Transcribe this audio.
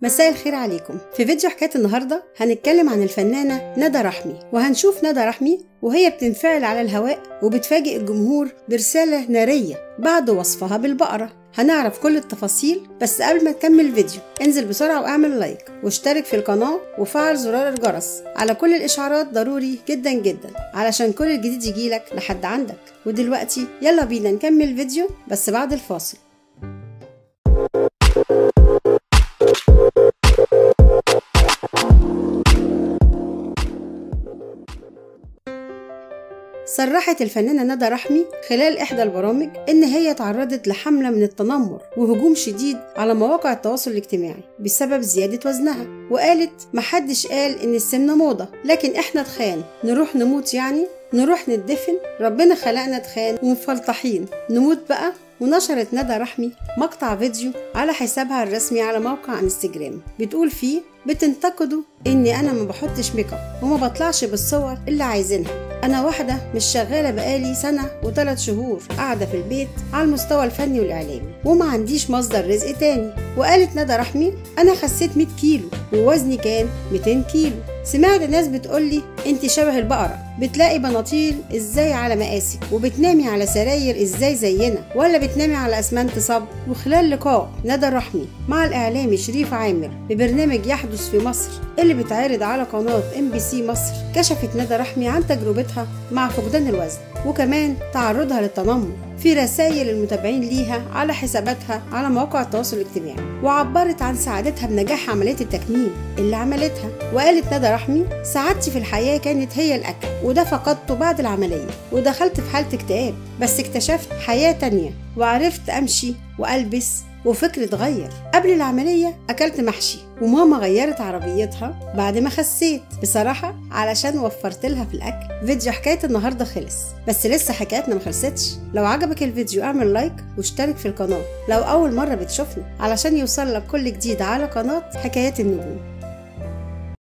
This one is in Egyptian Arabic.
مساء الخير عليكم في فيديو حكاية النهاردة هنتكلم عن الفنانة ندى رحمي وهنشوف ندى رحمي وهي بتنفعل على الهواء وبتفاجئ الجمهور برسالة نارية بعد وصفها بالبقرة هنعرف كل التفاصيل بس قبل ما تكمل الفيديو انزل بسرعة واعمل لايك واشترك في القناة وفعل زرار الجرس على كل الإشعارات ضروري جدا جدا علشان كل الجديد يجيلك لحد عندك ودلوقتي يلا بينا نكمل الفيديو بس بعد الفاصل صرحت الفنانة ندى رحمي خلال إحدى البرامج إن هي تعرضت لحملة من التنمر وهجوم شديد على مواقع التواصل الاجتماعي بسبب زيادة وزنها وقالت محدش قال إن السمنة موضة لكن إحنا تخان نروح نموت يعني نروح ندفن ربنا خلقنا تخان ومفلطحين نموت بقى ونشرت ندى رحمي مقطع فيديو على حسابها الرسمي على موقع انستجرام بتقول فيه بتنتقدوا اني انا ما بحطش ميك اب وما بطلعش بالصور اللي عايزينها انا واحده مش شغاله بقالي سنه وثلاث شهور قاعده في البيت على المستوى الفني والاعلامي وما عنديش مصدر رزق تاني وقالت ندى رحمي انا خسيت 100 كيلو ووزني كان 200 كيلو سمعت ناس بتقولي انت شبه البقره بتلاقي بناطيل ازاي على مقاسك وبتنامي على سراير ازاي زينا ولا بتنامي على اسمنت صب وخلال لقاء ندى رحمي مع الاعلامي شريف عامر ببرنامج يحدث في مصر اللي بيتعرض على قناه ام بي سي مصر كشفت ندى رحمي عن تجربتها مع فقدان الوزن وكمان تعرضها للتنمر في رسائل المتابعين ليها على حساباتها على مواقع التواصل الاجتماعي وعبرت عن سعادتها بنجاح عملية التكميم اللي عملتها وقالت ندى رحمي سعادتي في الحياة كانت هي الأكل وده فقدته بعد العملية ودخلت في حالة اكتئاب بس اكتشفت حياة تانية وعرفت أمشي وألبس وفكري اتغير قبل العملية أكلت محشي وماما غيرت عربيتها بعد ما خسيت بصراحة علشان وفرت لها في الأكل فيديو حكاية النهاردة خلص بس لسه حكايتنا ما خلصتش لو عجبك الفيديو اعمل لايك واشترك في القناة لو أول مرة بتشوفنا علشان يوصل لك كل جديد على قناة حكايات النجوم